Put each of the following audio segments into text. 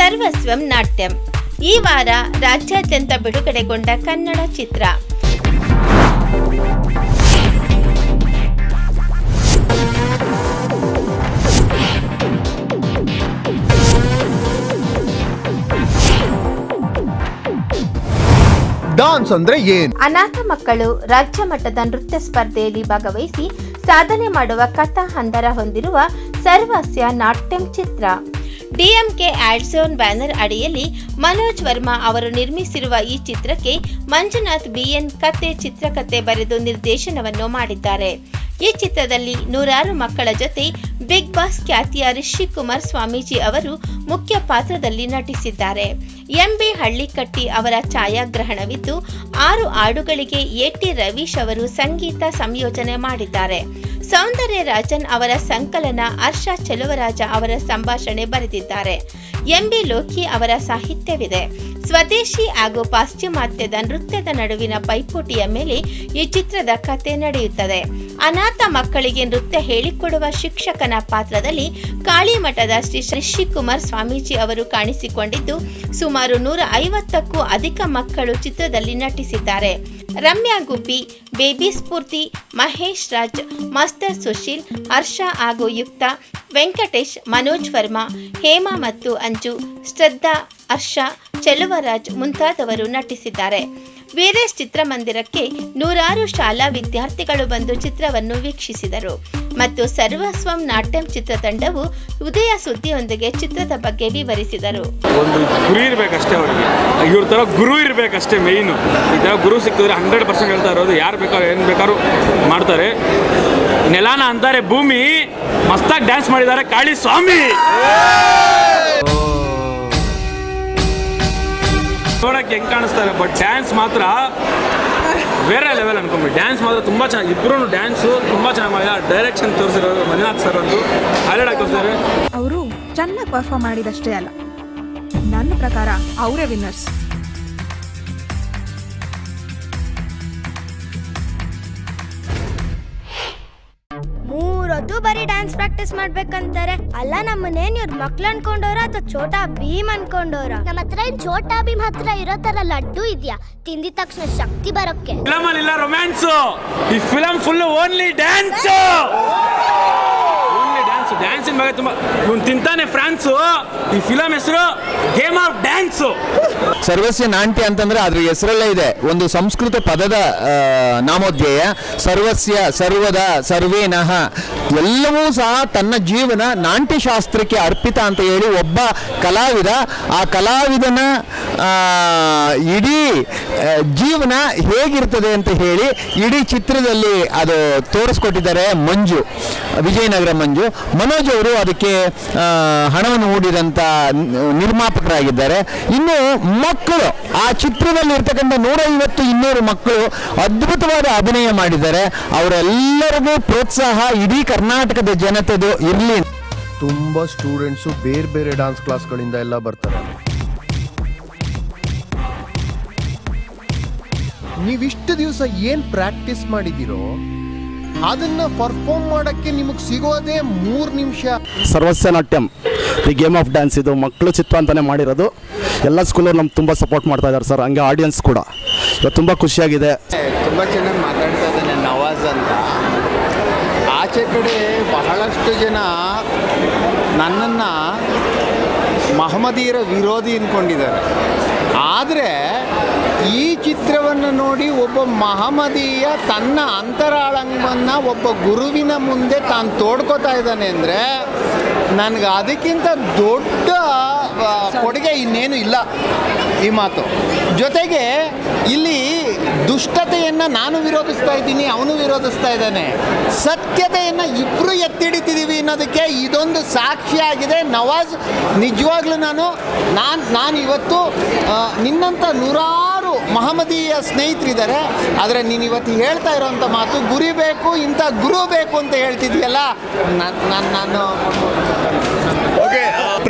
ಸರ್ವಸ್ವಂ ನಾಟ್ಯಂ ಈ ವಾರ ರಾಜ್ಯಾದ್ಯಂತ ಬಿಡುಗಡೆಗೊಂಡ ಕನ್ನಡ ಚಿತ್ರ ಡಾನ್ಸ್ ಅಂದ್ರೆ ಏನ್ ಅನಾಥ ಮಕ್ಕಳು ರಾಜ್ಯ ಮಟ್ಟದ ನೃತ್ಯ ಸ್ಪರ್ಧೆಯಲ್ಲಿ ಭಾಗವಹಿಸಿ ಸಾಧನೆ ಮಾಡುವ ಕಥಾ ಹಂದರ ಹೊಂದಿರುವ ಸರ್ವಸ್ಯ ನಾಟ್ಯಂ ಚಿತ್ರ ಡಿಎಂಕೆ ಆಡ್ಸೋನ್ ಬ್ಯಾನರ್ ಅಡಿಯಲ್ಲಿ ಮನೋಜ್ ವರ್ಮಾ ಅವರು ನಿರ್ಮಿಸಿರುವ ಈ ಚಿತ್ರಕ್ಕೆ ಮಂಜುನಾಥ್ ಬಿಎನ್ ಕತೆ ಚಿತ್ರಕಥೆ ಬರೆದು ನಿರ್ದೇಶನವನ್ನು ಮಾಡಿದ್ದಾರೆ ಈ ಚಿತ್ರದಲ್ಲಿ ನೂರಾರು ಮಕ್ಕಳ ಜೊತೆ ಬಿಗ್ ಬಾಸ್ ಖ್ಯಾತಿಯ ರಿಷಿ ಕುಮಾರ್ ಸ್ವಾಮೀಜಿ ಅವರು ಮುಖ್ಯ ಪಾತ್ರದಲ್ಲಿ ನಟಿಸಿದ್ದಾರೆ ಎಂಬಿ ಹಳ್ಳಿಕಟ್ಟಿ ಅವರ ಛಾಯಾಗ್ರಹಣವಿದ್ದು ಆರು ಹಾಡುಗಳಿಗೆ ಎಟಿ ರವೀಶ್ ಅವರು ಸಂಗೀತ ಸಂಯೋಜನೆ ಮಾಡಿದ್ದಾರೆ ಸೌಂದರ್ಯ ರಾಜನ್ ಅವರ ಸಂಕಲನ ಹರ್ಷ ಚೆಲುವರಾಜ ಅವರ ಸಂಭಾಷಣೆ ಬರೆದಿದ್ದಾರೆ ಎಂಬಿ ಲೋಕಿ ಅವರ ಸಾಹಿತ್ಯವಿದೆ ಸ್ವದೇಶಿ ಹಾಗೂ ಪಾಶ್ಚಿಮಾತ್ಯದ ನೃತ್ಯದ ನಡುವಿನ ಪೈಪೋಟಿಯ ಮೇಲೆ ಈ ಚಿತ್ರದ ಕತೆ ನಡೆಯುತ್ತದೆ ಅನಾಥ ಮಕ್ಕಳಿಗೆ ನೃತ್ಯ ಹೇಳಿಕೊಡುವ ಶಿಕ್ಷಕನ ಪಾತ್ರದಲ್ಲಿ ಕಾಳಿಮಠದ ಶ್ರೀ ರಿಷಿಕುಮಾರ್ ಸ್ವಾಮೀಜಿ ಅವರು ಕಾಣಿಸಿಕೊಂಡಿದ್ದು ಸುಮಾರು ನೂರ ಐವತ್ತಕ್ಕೂ ಅಧಿಕ ಮಕ್ಕಳು ಚಿತ್ರದಲ್ಲಿ ನಟಿಸಿದ್ದಾರೆ ರಮ್ಯಾ ಗುಬ್ಬಿ ಬೇಬಿ ಸ್ಫೂರ್ತಿ ಮಹೇಶ್ ರಾಜ್ ಮಾಸ್ಟರ್ ಸುಶೀಲ್ ಹರ್ಷ ಹಾಗೂ ಯುಕ್ತ ವೆಂಕಟೇಶ್ ಮನೋಜ್ ವರ್ಮಾ ಹೇಮಾ ಮತ್ತು ಅಂಜು ಶ್ರದ್ಧಾ ಹರ್ಷ ಚೆಲುವರಾಜ್ ಮುಂತಾದವರು ನಟಿಸಿದ್ದಾರೆ ವೀರೇಶ್ ಚಿತ್ರಮಂದಿರಕ್ಕೆ ನೂರಾರು ಶಾಲಾ ವಿದ್ಯಾರ್ಥಿಗಳು ಬಂದು ಚಿತ್ರವನ್ನು ವೀಕ್ಷಿಸಿದರು ಮತ್ತು ಸರ್ವಸ್ವಂ ನಾಟ್ಯಂ ಚಿತ್ರತಂಡವು ಉದಯ ಸುದ್ದಿಯೊಂದಿಗೆ ಚಿತ್ರದ ಬಗ್ಗೆ ವಿವರಿಸಿದರು ಒಂದು ಗುರಿ ಇರಬೇಕಷ್ಟೇ ಅವರಿಗೆ ಇವ್ರ ಥರ ಗುರು ಇರಬೇಕಷ್ಟೇ ಮೇಯ್ನು ಈ ಥರ ಗುರು ಸಿಕ್ಕಿದ್ರೆ ಹಂಡ್ರೆಡ್ ಪರ್ಸೆಂಟ್ ಹೇಳ್ತಾ ಇರೋದು ಯಾರು ಬೇಕಾದ್ರೂ ಏನು ಬೇಕಾದ್ರೂ ಮಾಡ್ತಾರೆ ನೆಲಾನ ಅಂತಾರೆ ಭೂಮಿ ಮಸ್ತಾಗಿ ಡ್ಯಾನ್ಸ್ ಮಾಡಿದ್ದಾರೆ ಕಾಳಿ ಸ್ವಾಮಿ ನೋಡಕ್ಕೆ ಹೆಂಗೆ ಕಾಣಿಸ್ತಾರೆ ಬಟ್ ಡ್ಯಾನ್ಸ್ ಮಾತ್ರ ಬೇರೆ ಲೆವೆಲ್ ಅನ್ಕೊಂಬಿಟ್ಟು ಡ್ಯಾನ್ಸ್ ಮಾತ್ರ ತುಂಬ ಚೆನ್ನಾಗಿ ಇಬ್ಬರು ಡ್ಯಾನ್ಸು ತುಂಬ ಚೆನ್ನಾಗಿ ಮಾಡಿದ್ದಾರೆ ಡೈರೆಕ್ಷನ್ ತೋರಿಸಿರೋರು ಮಂಜುನಾಥ್ ಸರ್ ಒಂದು ಹೈಲೈಟ್ ಆಗಿ ತೋರಿಸಿದ್ದಾರೆ ಅವರು ಚೆನ್ನಾಗಿ ಪರ್ಫಾರ್ಮ್ ಮಾಡಿದಷ್ಟೇ ಅಲ್ಲ ನನ್ನ ಪ್ರಕಾರ ಅವರೇ ವಿನ್ನರ್ಸ್ ಮೂರೊತ್ತು ಬರೀ ಡ್ಯಾನ್ಸ್ ಪ್ರಾಕ್ಟೀಸ್ ಮಾಡ್ಬೇಕಂತಾರೆ ಅಲ್ಲ ನಮ್ಮನೇನ್ ಇವ್ರ ಮಕ್ಳು ಅನ್ಕೊಂಡವ್ರ ಅಥವಾ ಛೋಟಾ ಭೀಮ್ ಅನ್ಕೊಂಡವ್ರ ನಮ್ಮ ಹತ್ರ ಏನ್ ಛೋಟಾ ಭೀಮ್ ಹತ್ರ ಇರೋ ತರ ಲಡ್ಡು ಇದ್ಯಾ ತಿಂದಿದ ತಕ್ಷಣ ಶಕ್ತಿ ಬರೋಕ್ಕೆ ಫಿಲಮ್ ಅಲ್ಲಿ ಇಲ್ಲ ರೊಮ್ಯಾನ್ಸು ಈ film full only dance only dance ಡ್ಯಾನ್ಸಿನ ಬಗ್ಗೆ ತುಂಬಾ ಇವ್ನು ತಿಂತಾನೆ ಫ್ರಾನ್ಸು ಈ ಫಿಲಮ್ ಹೆಸರು ಗೇಮ್ ಆಫ್ ಡ್ಯಾನ್ಸು ಸರ್ವಸ್ಯ ನಾಟ್ಯ ಅಂತಂದ್ರೆ ಅದ್ರ ಹೆಸರಲ್ಲೇ ಇದೆ ಒಂದು ಸಂಸ್ಕೃತ ಪದದ ಆ, ನಾಮೋದ್ಯಯ ಸರ್ವಸ್ಯ ಸರ್ವದ ಸರ್ವೇನಃ ಎಲ್ಲವೂ ಸಹ ತನ್ನ ಜೀವನ ನಾಟ್ಯಶಾಸ್ತ್ರಕ್ಕೆ ಅರ್ಪಿತ ಅಂತ ಹೇಳಿ ಒಬ್ಬ ಕಲಾವಿದ ಆ ಕಲಾವಿದನ ಆ, ಇಡೀ ಆ, ಜೀವನ ಹೇಗಿರ್ತದೆ ಅಂತ ಹೇಳಿ ಇಡೀ ಚಿತ್ರದಲ್ಲಿ ಅದು ತೋರಿಸ್ಕೊಟ್ಟಿದ್ದಾರೆ ಮಂಜು ವಿಜಯನಗರ ಮಂಜು ಮನೋಜ್ ಅವರು ಅದಕ್ಕೆ ಆ, ಹಣವನ್ನು ಹೂಡಿದಂಥ ನ- ನಿರ್ಮಾಪಕರಾಗಿದ್ದಾರೆ ಇನ್ನು ಮಕ್ಕಳು ಆ ಚಿತ್ರದಲ್ಲಿ ಇರ್ತಕ್ಕಂಥ ನೂರೈವತ್ತು ಇನ್ನೂರು ಮಕ್ಕಳು ಅದ್ಭುತವಾದ ಅಭಿನಯ ಮಾಡಿದ್ದಾರೆ ಅವರೆಲ್ಲರಿಗೂ ಪ್ರೋತ್ಸಾಹ ಇಡೀ ಕರ್ನಾಟಕದ ಜನತೆದು ಇರಲಿ ತುಂಬ ಸ್ಟೂಡೆಂಟ್ಸು ಬೇರೆ ಬೇರೆ ಡಾನ್ಸ್ ಕ್ಲಾಸ್ಗಳಿಂದ ಎಲ್ಲ ಬರ್ತಾರೆ ನೀವಿಷ್ಟು ದಿವಸ ಏನ್ ಪ್ರಾಕ್ಟೀಸ್ ಮಾಡಿದಿರೋ ಅದನ್ನ ಪರ್ಫಾರ್ಮ್ ಮಾಡಕ್ಕೆ ನಿಮಗೆ ಸಿಗೋದೇ ಮೂರ್ ನಿಮಿಷ Sarvasya Natyam the game of dance ಇದು ಮಕ್ಕಳು ಚಿತ್ರ ಅಂತಲೇ ಮಾಡಿರೋದು ಎಲ್ಲ ಸ್ಕೂಲಲ್ಲಿ ನಮ್ಗೆ ತುಂಬ ಸಪೋರ್ಟ್ ಮಾಡ್ತಾ ಇದ್ದಾರೆ ಸರ್ ಹಂಗೆ ಆಡಿಯನ್ಸ್ ಕೂಡ ಇವತ್ತು ತುಂಬ ಖುಷಿಯಾಗಿದೆ ತುಂಬ ಚೆನ್ನಾಗಿ ಮಾತಾಡ್ತಾ ಇದ್ದಾನೆ ನವಾಜ್ ಅಂತ ಆಚೆ ಕಡೆ ಬಹಳಷ್ಟು ಜನ ನನ್ನನ್ನು ಮಹಮ್ಮದೀಯರ ವಿರೋಧಿ ಅಂದ್ಕೊಂಡಿದ್ದಾರೆ ಆದರೆ ಈ ಚಿತ್ರವನ್ನು ನೋಡಿ ಒಬ್ಬ ಮಹಮ್ಮದೀಯ ತನ್ನ ಅಂತರಾಳಂಗವನ್ನು ಒಬ್ಬ ಗುರುವಿನ ಮುಂದೆ ತಾನು ತೋಡ್ಕೋತಾ ಇದ್ದಾನೆ ಅಂದರೆ ನನಗೆ ಅದಕ್ಕಿಂತ ದೊಡ್ಡ ಆ, ಕೊಡುಗೆ ಇನ್ನೇನು ಇಲ್ಲ ಈ ಮಾತು ಜೊತೆಗೆ ಇಲ್ಲಿ ದುಷ್ಟತೆಯನ್ನು ನಾನು ವಿರೋಧಿಸ್ತಾ ಇದ್ದೀನಿ ಅವನು ವಿರೋಧಿಸ್ತಾ ಇದ್ದಾನೆ ಸತ್ಯತೆಯನ್ನು ಇಬ್ಬರು ಎತ್ತಿಡಿತಿದ್ದೀವಿ ಅನ್ನೋದಕ್ಕೆ ಇದೊಂದು ಸಾಕ್ಷಿಯಾಗಿದೆ ನವಾಜ್ ನಿಜವಾಗ್ಲೂ ನಾನು ನಾನು ನಾನು ಇವತ್ತು ಆ, ನಿನ್ನಂಥ ನೂರಾರು ಮಹಮ್ಮದೀಯ ಸ್ನೇಹಿತರಿದ್ದಾರೆ ಆದರೆ ನೀನು ಇವತ್ತು ಹೇಳ್ತಾ ಇರೋಂಥ ಮಾತು ಗುರಿ ಬೇಕು ಇಂಥ ಗುರು ಬೇಕು ಅಂತ ಹೇಳ್ತಿದ್ಯಲ್ಲ ನಾನು ನಾನು ಓಕೆ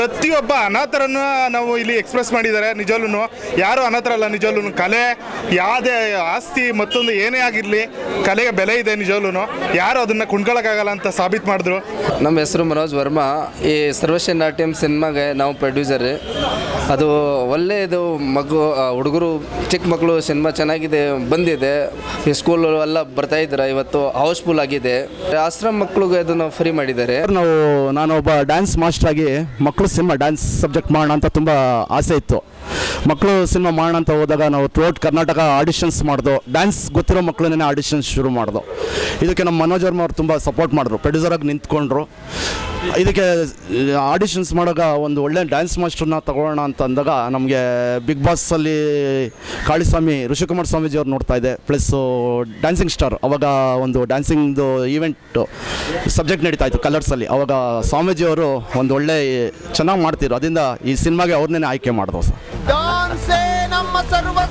ಪ್ರತಿಯೊಬ್ಬ ಅನಾಥರನ್ನು ನಾವು ಇಲ್ಲಿ ಎಕ್ಸ್ಪ್ರೆಸ್ ಮಾಡಿದ್ದಾರೆ ನಿಜವಲ್ಲೂ ಯಾರು ಅನಾಥರಲ್ಲ ನಿಜವಲ್ಲೂ ಕಲೆ ಯಾವುದೇ ಆಸ್ತಿ ಮತ್ತೊಂದು ಏನೇ ಆಗಿರಲಿ ಕಲೆಗೆ ಬೆಲೆ ಇದೆ ನಿಜವಲ್ಲೂ ಯಾರು ಅದನ್ನು ಕುಣ್ಕೊಳಕ್ಕಾಗಲ್ಲ ಅಂತ ಸಾಬೀತು ಮಾಡಿದ್ರು ನಮ್ಮ ಹೆಸರು ಮನೋಜ್ ವರ್ಮಾ ಈ ಸರ್ವಶ್ರೀ ನಾಟ್ಯಂ ಸಿನಿಮಾಗೆ ನಾವು ಪ್ರೊಡ್ಯೂಸರ್ ಅದು ಒಳ್ಳೆಯದು ಮಗು ಹುಡುಗರು ಚಿಕ್ಕ ಮಕ್ಕಳು ಸಿನಿಮಾ ಚೆನ್ನಾಗಿದೆ ಬಂದಿದೆ ಈ ಸ್ಕೂಲ್ ಎಲ್ಲ ಬರ್ತಾ ಇದ್ದಾರೆ ಇವತ್ತು ಹೌಸ್ಫುಲ್ ಆಗಿದೆ ಆಶ್ರಮ ಮಕ್ಕಳಿಗೆ ಅದನ್ನು ಫ್ರೀ ಮಾಡಿದ್ದಾರೆ ನಾವು ನಾನು ಒಬ್ಬ ಡ್ಯಾನ್ಸ್ ಮಾಸ್ಟರ್ ಆಗಿ ಮಕ್ಕಳು ಸಿನಿಮಾ ಡ್ಯಾನ್ಸ್ ಸಬ್ಜೆಕ್ಟ್ ಮಾಡೋಣ ಅಂತ ತುಂಬ ಆಸೆ ಇತ್ತು ಮಕ್ಕಳು ಸಿನಿಮಾ ಮಾಡೋಣ ಅಂತ ಹೋದಾಗ ನಾವು ಥ್ರೂಔಟ್ ಕರ್ನಾಟಕ ಆಡಿಷನ್ಸ್ ಮಾಡ್ದು ಡ್ಯಾನ್ಸ್ ಗೊತ್ತಿರೋ ಮಕ್ಕಳನ್ನೇ ಆಡಿಷನ್ಸ್ ಶುರು ಮಾಡ್ದು ಇದಕ್ಕೆ ನಮ್ಮ ಮನೋಜ್ ವರ್ಮ ಅವ್ರು ತುಂಬ ಸಪೋರ್ಟ್ ಮಾಡಿದ್ರು ಪ್ರೊಡ್ಯೂಸರಾಗಿ ನಿಂತ್ಕೊಂಡ್ರು ಇದಕ್ಕೆ ಆಡಿಷನ್ಸ್ ಮಾಡುವಾಗ ಒಂದು ಒಳ್ಳೆ ಡ್ಯಾನ್ಸ್ ಮಾಸ್ಟರ್ನ ತಗೊಳ್ಳೋಣ ಅಂತ ಅಂದಾಗ ನಮಗೆ ಬಿಗ್ ಬಾಸಲ್ಲಿ ಕಾಳಿಸ್ವಾಮಿ ಋಷಿಕುಮಾರ್ ಸ್ವಾಮೀಜಿ ಅವ್ರು ನೋಡ್ತಾ ಇದೆ ಪ್ಲಸ್ಸು ಡ್ಯಾನ್ಸಿಂಗ್ ಸ್ಟಾರ್ ಅವಾಗ ಒಂದು ಡ್ಯಾನ್ಸಿಂಗ್ದು ಈವೆಂಟ್ ಸಬ್ಜೆಕ್ಟ್ ನಡೀತಾ ಇತ್ತು ಕಲರ್ಸಲ್ಲಿ ಅವಾಗ ಸ್ವಾಮೀಜಿ ಅವರು ಒಂದು ಒಳ್ಳೆ ಚೆನ್ನಾಗಿ ಮಾಡ್ತಿದ್ರು ಅದರಿಂದ ಈ ಸಿನಿಮಾಗೆ ಅವ್ರನ್ನೇ ಆಯ್ಕೆ ಮಾಡಿದ್ರು ಸರ್ ಡಾನ್ಸೇ ನಮ್ಮ ಸರ್ವ